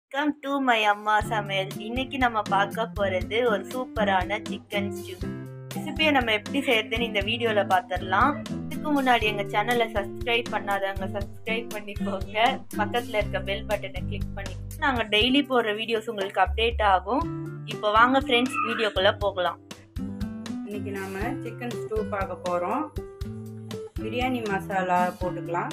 welcome to my அம்மா சமையல் இன்னைக்கு நம்ம பார்க்க போகிறது ஒரு சூப்பரான சிக்கன் ஸ்டியூ ரெசிபியை நம்ம எப்படி செய்யறதுன்னு இந்த வீடியோவில் பார்த்துடலாம் இதுக்கு முன்னாடி எங்கள் சேனலை சப்ஸ்கிரைப் பண்ணாதவங்க சப்ஸ்கிரைப் பண்ணிக்கோங்க பக்கத்தில் இருக்க பெல் பட்டனை கிளிக் பண்ணி நாங்கள் டெய்லி போடுற வீடியோஸ் உங்களுக்கு அப்டேட் ஆகும் இப்போ வாங்க ஃப்ரெண்ட்ஸ் வீடியோக்குள்ளே போகலாம் இன்னைக்கு நாம சிக்கன் ஸ்டூ பார்க்க போகிறோம் பிரியாணி மசாலா போட்டுக்கலாம்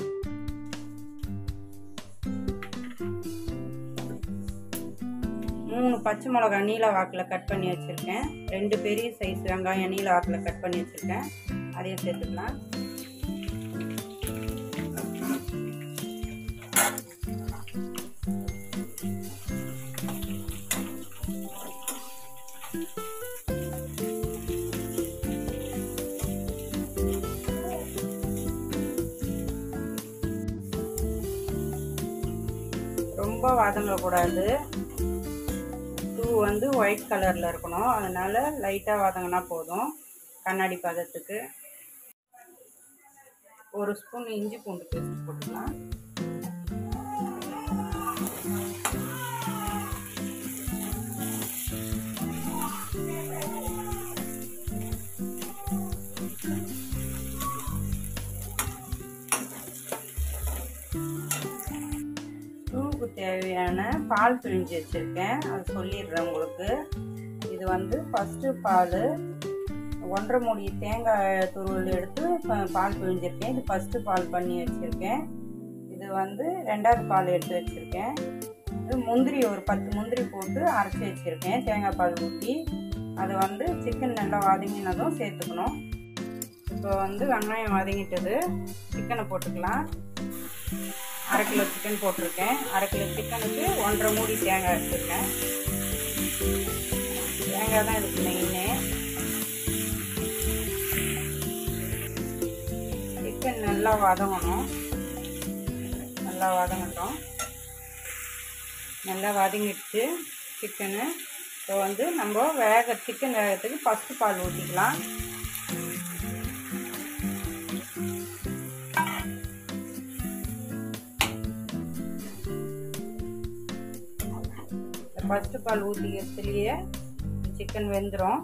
மூணு பச்சை மிளகா நீல வாக்கில் கட் பண்ணி வச்சுருக்கேன் ரெண்டு பெரிய சைஸ் வெங்காயம் நீல வாக்கில் கட் பண்ணி வச்சுருக்கேன் அதையும் சேர்த்துக்கலாம் ரொம்ப வதங்கக்கூடாது பூ வந்து ஒயிட் கலரில் இருக்கணும் அதனால் லைட்டாக வதங்கினா போதும் கண்ணாடி பதத்துக்கு ஒரு ஸ்பூன் இஞ்சி பூண்டு பேஸ்ட் போட்டுக்கலாம் ஸ்டூவுக்கு தேவையான பால் பிழிஞ்சு வச்சுருக்கேன் அது சொல்லிடுறேன் உங்களுக்கு இது வந்து ஃபஸ்ட்டு பால் ஒன்றரை மூடி தேங்காய் துருவல் எடுத்து பால் பிழிஞ்சிருக்கேன் இது ஃபஸ்ட்டு பால் பண்ணி வச்சுருக்கேன் இது வந்து ரெண்டாவது பால் எடுத்து வச்சுருக்கேன் இது முந்திரி ஒரு பத்து முந்திரி போட்டு அரைச்சி வச்சுருக்கேன் தேங்காய் பால் ஊற்றி அது வந்து சிக்கன் நல்லா வதங்கினதும் சேர்த்துக்கணும் இப்போ வந்து வெங்காயம் வதங்கிட்டது சிக்கனை போட்டுக்கலாம் அரை கிலோ சிக்கன் போட்டிருக்கேன் அரை கிலோ சிக்கனுக்கு ஒன்றரை மூடி தேங்காய் எடுத்துருக்கேன் தேங்காய் தான் இதுக்கு மெயினு சிக்கன் நல்லா வதங்கணும் நல்லா வதங்கட்டும் நல்லா வதங்கிடுச்சு சிக்கனு இப்போ வந்து நம்ம வேக சிக்கன் வேகத்துக்கு ஃபஸ்ட்டு பால் ஊற்றிக்கலாம் ஃபஸ்ட்டு பால் ஊற்றிக்கிறதுலையே சிக்கன் வெந்துடும்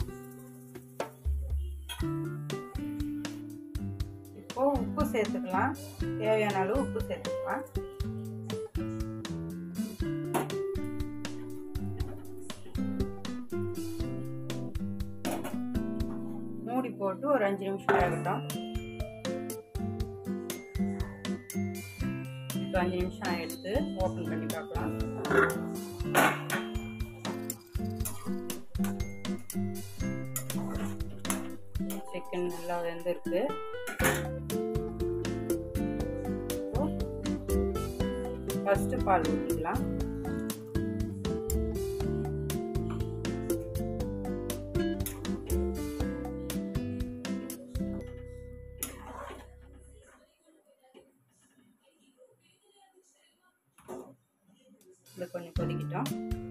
இப்போ உப்பு சேர்த்துக்கலாம் தேவையான அளவு உப்பு சேர்த்துக்கலாம் மூடி போட்டு ஒரு அஞ்சு நிமிஷம் ஆகட்டும் இப்போ அஞ்சு நிமிஷம் ஆகிடுத்து ஓப்பன் பண்ணி பார்க்கலாம் சிக்கன் நல்லா வெந்திருக்கு ஃபஸ்ட்டு பால் ஊற்றிக்கலாம் இது கொஞ்சம் கொதிக்கிட்டோம்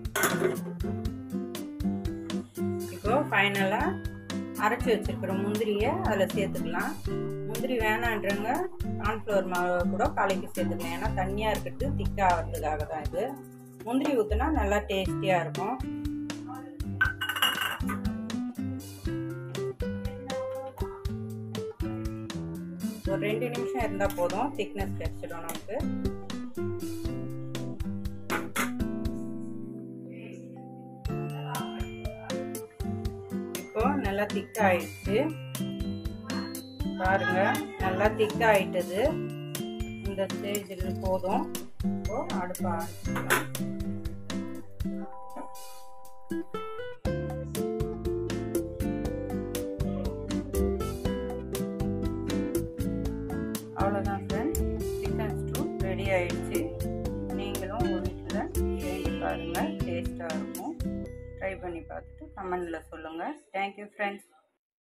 இப்போ ஃபைனலாக அரைச்சி வச்சுருக்கிற முந்திரியை அதில் சேர்த்துக்கலாம் முந்திரி வேணான்றவங்க கார்ன்ஃப்ளவர் மாவு கூட கலக்கி சேர்த்துக்கலாம் ஏன்னா தண்ணியாக இருக்கிறது திக்காக ஆகிறதுக்காக தான் இது முந்திரி ஊற்றினா நல்லா டேஸ்டியாக இருக்கும் ஒரு ரெண்டு நிமிஷம் இருந்தால் போதும் திக்னஸ் கிடச்சிடும் நமக்கு இப்போ நல்லா திக்காயிடுச்சு பாருங்க நல்லா திக்காயிட்டது இந்த ஸ்டேஜில் போதும் இப்போ அடுப்ப ஆரம்பிச்சிடலாம் அவ்வளோதான் ஃப்ரெண்ட்ஸ் சிக்கன் ஸ்டூ ரெடி ஆயிடுச்சு நீங்களும் உங்கள் வீட்டில் செஞ்சு பாருங்கள் டேஸ்ட்டாக இருக்கும் ட்ரை பண்ணி பார்த்துட்டு கமெண்டில் சொல்லுங்கள் தேங்க்யூ ஃப்ரெண்ட்ஸ்